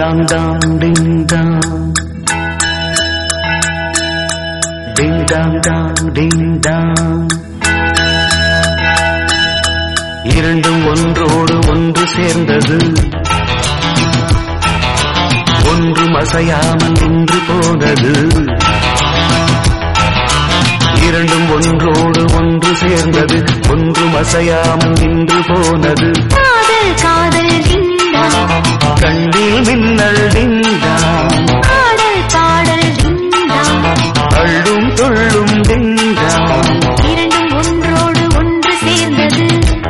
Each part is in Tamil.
Tang dong ding dong ding dong dong ding dong இரண்டும் ஒன்றோடு ஒன்று சேர்ந்தது ஒன்றும் அசையாமல் நின்று போனது இரண்டும் ஒன்றோடு ஒன்று சேர்ந்தது ஒன்றும் அசையாமல் நின்று போனது காதல் காதல் டிண்டா கண்ணில் மின்னல் டிங்கா பாடல் பாடல் டிண்டா அள்ளும் துள்ளும் டிங்கா இரண்டும் ஒன்றோடு ஒன்று சேர்ந்தது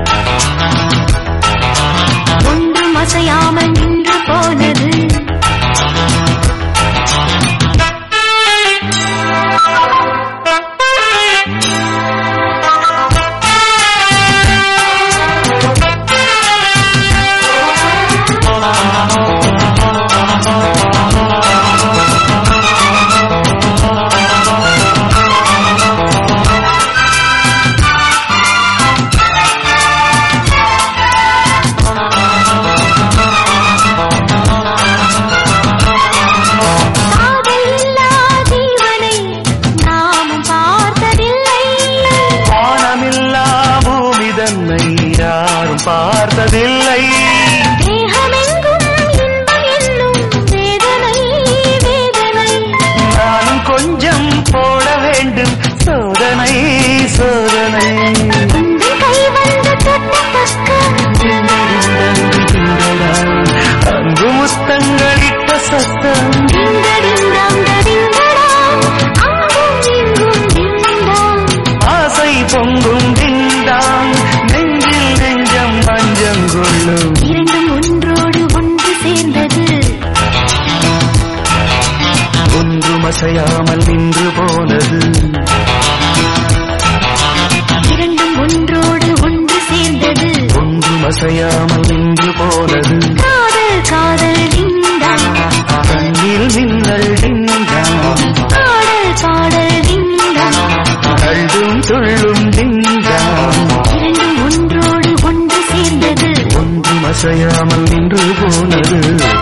ஒன்றும் அசையாமல் நின்று போனது காதல் இல்லா ஜீவனை நாமும் பார்த்ததில்லை வானமில்லா பூமி தன்னை யாரும் பார்த்ததில்லை தேகமெங்கும் இன்பம் என்னும் வேதனை வேதனை நானும் கொஞ்சம் போட வேண்டும் சோதனை சோதனை உங்கள் கை வந்து தொட்ட பக்கம் அன்பு முத்தங்களிட்ட சத்தம் டிங்கடிங்டாம் டடிங்கடாம், அங்கும் இங்கும் டிங்டாம். ஆசை பொங்கும் திண்டாம் நெஞ்சில் நெஞ்சம் மஞ்சம் கொள்ளும் இரண்டும் ஒன்றோடு ஒன்று சேர்ந்தது ஒன்றும் அசையாமல் நின்று போனது இரண்டும் ஒன்றோடு ஒன்று சேர்ந்தது ஒன்றும் அசையாமல் நின்று போனது காதல் காதல் டிங்டாம் கண்ணில் மின்னல் டிங்காம் பாடல் பாடல் டிங்டாம் அள்ளும் துள்ளும் டிங்காம் இரண்டும் ஒன்றோடு ஒன்று சேர்ந்தது ஒன்றும் அசையாமல் நின்று போனது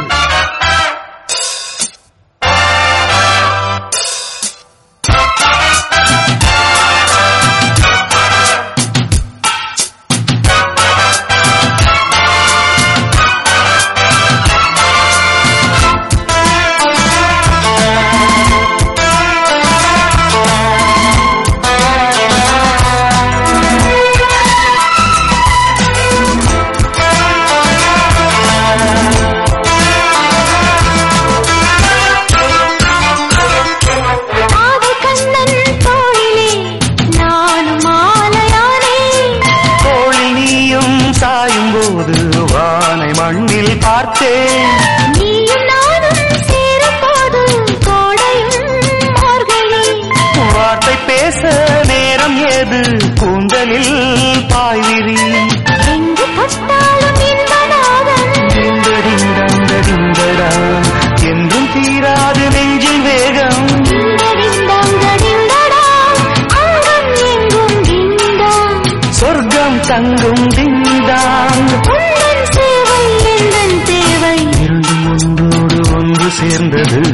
காதல் கண்ணன் தோளிலே நானும் மாலையானே கோழி நீயும் சாயும் போது வானை மண்ணில் பார்த்தேன் நீயும் நானும் சேரும்போது கோடையும் மார்கழி வார்த்தை பேச நேரம் ஏது கூந்தலில் பாய்விரி எங்கு தொட்டாலும் இன்பநாதம் டிங்கடிங்கடா என்றும் தீராது நெஞ்சில் வேகம் டிங்கடிங்டாம் கடிங்கடாம், அங்கும் எங்கும் டிங்டாம். சொர்க்கம் தங்கும் டிங்டாங் உந்தன் சேவை எந்தன் தேவை இரண்டும் ஒன்றோடு ஒன்று சேர்ந்தது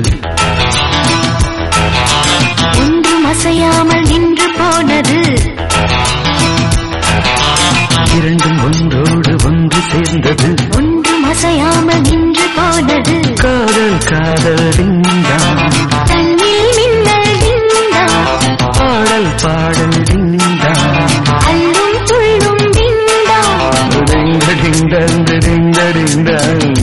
ஒன்றும் அசையாமல் நின்று போனது இரண்டும் ஒன்றோடு ஒன்று சேர்ந்தது ஒன்றும் அசையாமல் நின்று போனது காதல் காதல் டிங்டாங் தண்ணீர் மின்னல் டிங்டாம் பாடல் பாடல் டிங்டாங் அள்ளும் துள்ளும் டிங்டாம் டிங்க டிங்க டிங்க டிங்க